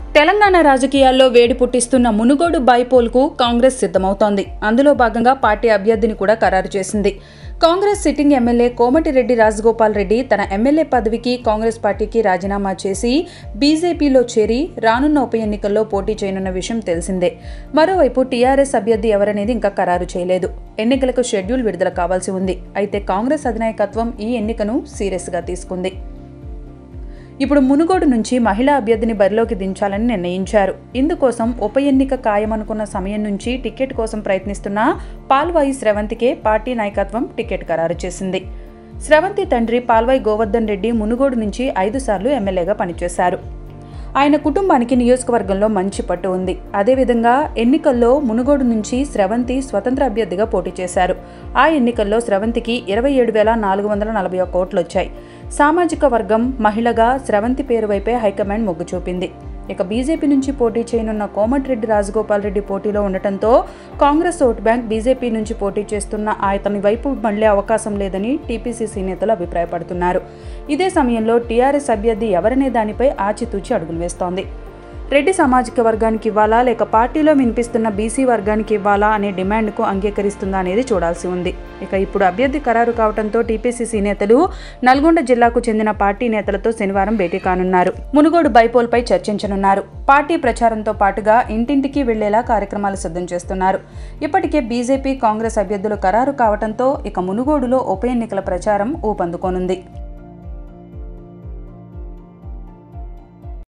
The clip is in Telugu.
తెలంగాణ రాజకీయాల్లో వేడి పుట్టిస్తున్న మునుగోడు బైపోల్కు కాంగ్రెస్ సిద్ధమవుతోంది అందులో భాగంగా పార్టీ అభ్యర్థిని కూడా ఖరారు చేసింది కాంగ్రెస్ సిట్టింగ్ ఎమ్మెల్యే కోమటిరెడ్డి రాజగోపాల్ రెడ్డి తన ఎమ్మెల్యే పదవికి కాంగ్రెస్ పార్టీకి రాజీనామా చేసి బీజేపీలో చేరి రానున్న ఉప ఎన్నికల్లో పోటీ చేయనున్న విషయం తెలిసిందే మరోవైపు టీఆర్ఎస్ అభ్యర్థి ఎవరనేది ఇంకా ఖరారు చేయలేదు ఎన్నికలకు షెడ్యూల్ విడుదల కావాల్సి ఉంది అయితే కాంగ్రెస్ అధినాయకత్వం ఈ ఎన్నికను సీరియస్గా తీసుకుంది ఇప్పుడు మునుగోడు నుంచి మహిళా అభ్యర్థిని బరిలోకి దించాలని నిర్ణయించారు ఇందుకోసం ఉప ఎన్నిక ఖాయమనుకున్న సమయం నుంచి టికెట్ కోసం ప్రయత్నిస్తున్న పాల్వాయి స్రవంతికే పార్టీ నాయకత్వం టికెట్ ఖరారు చేసింది స్రవంతి తండ్రి పాల్వాయి గోవర్ధన్ రెడ్డి మునుగోడు నుంచి ఐదు సార్లు ఎమ్మెల్యేగా పనిచేశారు ఆయన కుటుంబానికి నియోజకవర్గంలో మంచి పట్టు ఉంది అదేవిధంగా ఎన్నికల్లో మునుగోడు నుంచి స్రవంతి స్వతంత్ర అభ్యర్థిగా పోటీ చేశారు ఆ ఎన్నికల్లో స్రవంతికి ఇరవై ఏడు వేల నాలుగు వందల నలభై ఒక్క ఓట్లు వచ్చాయి సామాజిక వర్గం మహిళగా స్రవంతి పేరు వైపే హైకమాండ్ మొగ్గు చూపింది ఇక బీజేపీ నుంచి పోటీ చేయనున్న కోమటిరెడ్డి రాజగోపాల్ రెడ్డి పోటీలో ఉండటంతో కాంగ్రెస్ ఓట్ బ్యాంక్ బీజేపీ నుంచి పోటీ చేస్తున్న అతని వైపు మళ్లే అవకాశం లేదని టీపీసీసీ నేతలు అభిప్రాయపడుతున్నారు ఇదే సమయంలో టీఆర్ఎస్ అభ్యర్థి ఎవరనే దానిపై ఆచితూచి అడుగులు వేస్తోంది రెడ్డి సామాజిక వర్గానికి ఇవ్వాలా లేక పార్టీలో వినిపిస్తున్న బీసీ వర్గానికి ఇవ్వాలా అనే డిమాండ్కు అంగీకరిస్తుందా అనేది చూడాల్సి ఉంది ఇక ఇప్పుడు అభ్యర్థి ఖరారు కావడంతో టీపీసీసీ నేతలు నల్గొండ జిల్లాకు చెందిన పార్టీ నేతలతో శనివారం భేటీ కానున్నారు మునుగోడు బైపోల్పై చర్చించనున్నారు పార్టీ ప్రచారంతో పాటుగా ఇంటింటికి వెళ్లేలా కార్యక్రమాలు సిద్ధం చేస్తున్నారు ఇప్పటికే బీజేపీ కాంగ్రెస్ అభ్యర్థులు ఖరారు కావడంతో ఇక మునుగోడులో ఉప ఎన్నికల ప్రచారం ఊపందుకోనుంది